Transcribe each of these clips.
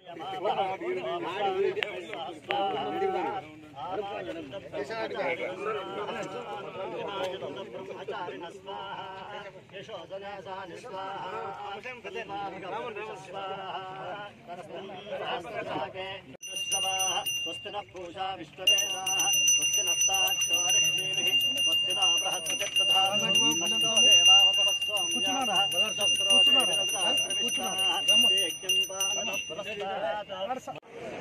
స్వస్తి పూజా విశ్వవేదా స్వస్తి నస్తాక్షరశ్రీమి స్వస్తి నా బృహస్పతిర్దధానో దేవావతమస్వామి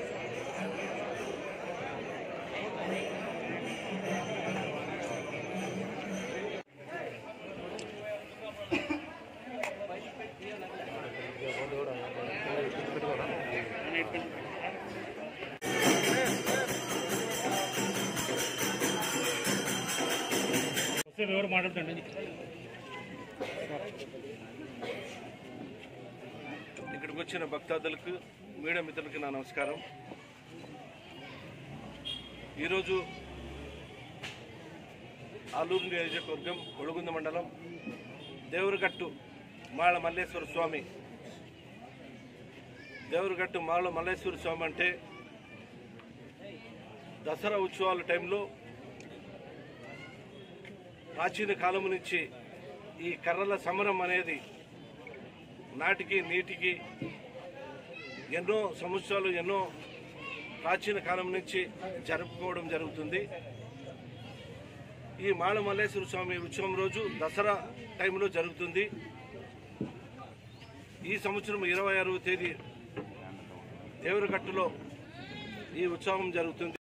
వస్తే ఎవరు మాట్లాడుతండి ఇక్కడికి వచ్చిన భక్తాదులకు మీడియా మిత్రులకి నా నమస్కారం ఈరోజు ఆలూరు నియోజకవర్గం ఒడుగుంద మండలం దేవరగట్టు మాళ మల్లేశ్వర స్వామి దేవరగట్టు మాళ మల్లేశ్వర స్వామి అంటే దసరా ఉత్సవాల టైంలో ప్రాచీన కాలం నుంచి ఈ కర్రల సమరం అనేది నాటికి నీటికి ఎన్నో సంవత్సరాలు ఎన్నో ప్రాచీన కాలం నుంచి జరుపుకోవడం జరుగుతుంది ఈ మాళ మల్లేశ్వర స్వామి ఉత్సవం రోజు దసరా టైంలో జరుగుతుంది ఈ సంవత్సరం ఇరవై ఆరవ తేదీ దేవరగట్టులో ఈ ఉత్సవం జరుగుతుంది